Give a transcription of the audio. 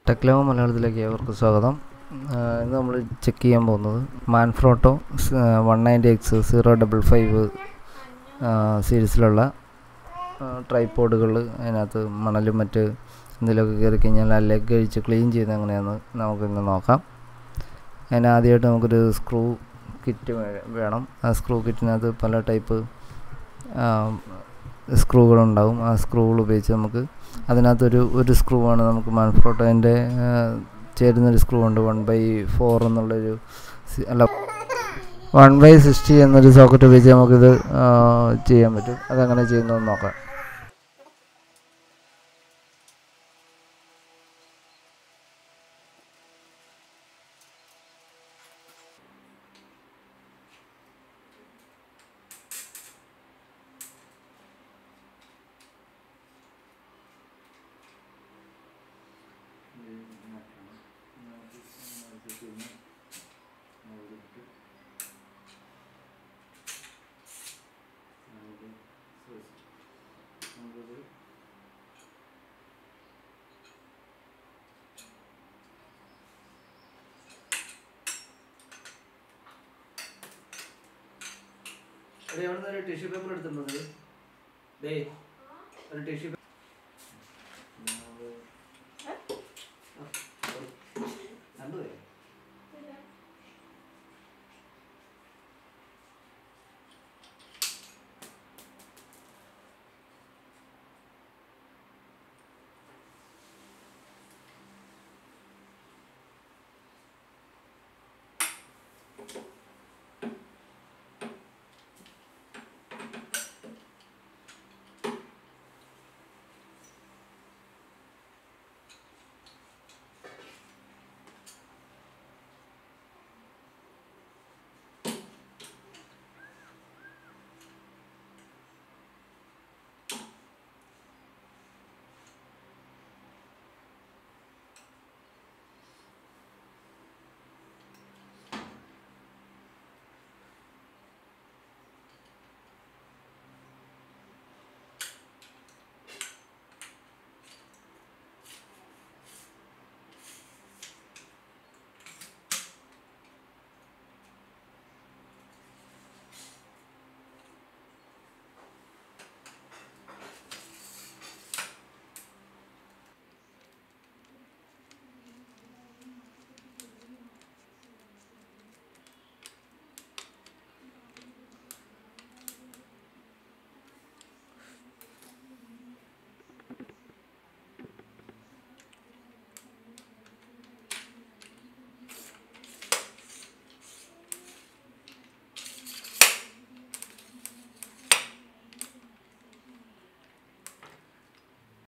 ടെക്ലോ മലയാളത്തിലേക്ക് ഏവർക്കും സ്വാഗതം ആഹ് ഇന്ന് നമ്മൾ ചെക്ക് ചെയ്യാൻ പോകുന്നത് Manfrotto one ninety X zero double five സീരീസിലുള്ള ട്രൈപ്പോഡുകൾ അതിനകത്ത് മണലും മറ്റ് എന്തെങ്കിലുമൊക്കെ കയറി കഴിഞ്ഞാൽ ആ ലെഗ് അഴിച്ച് ക്ലീൻ ചെയ്യുന്നത് എങ്ങനെയാണെന്ന് നമുക്കിന്ന് നോക്കാം അതിന് ആദ്യമായിട്ട് നമുക്കൊരു സ്ക്രൂ കിറ്റ് വേണം ആ സ്ക്രൂ കിറ്റിനകത്ത് പല ടൈപ്പ് സ്ക്രൂകളുണ്ടാവും ആ സ്ക്രൂകൾ ഉപയോഗിച്ച് നമുക്ക് അതിനകത്തൊരു ഒരു സ്ക്രൂ ആണ് നമുക്ക് മാൻഫ്രോട്ടോൻ്റെ ചേരുന്നൊരു സ്ക്രൂ ഉണ്ട് വൺ ബൈ ഫോർ എന്നുള്ളൊരു സി- അല്ല വൺ ബൈ സിക്സ്റ്റി എന്നൊരു സോക്കറ്റ് ഉപയോഗിച്ച് നമുക്കിത് ആ, ചെയ്യാൻ പറ്റും അതെങ്ങനെ ചെയ്യുന്നതെന്ന് നോക്കാം ടിഷ്യൂ പേപ്പർ എടുത്തിട്ടുണ്ടോ ഡേ ഒരു ടിഷ്യൂ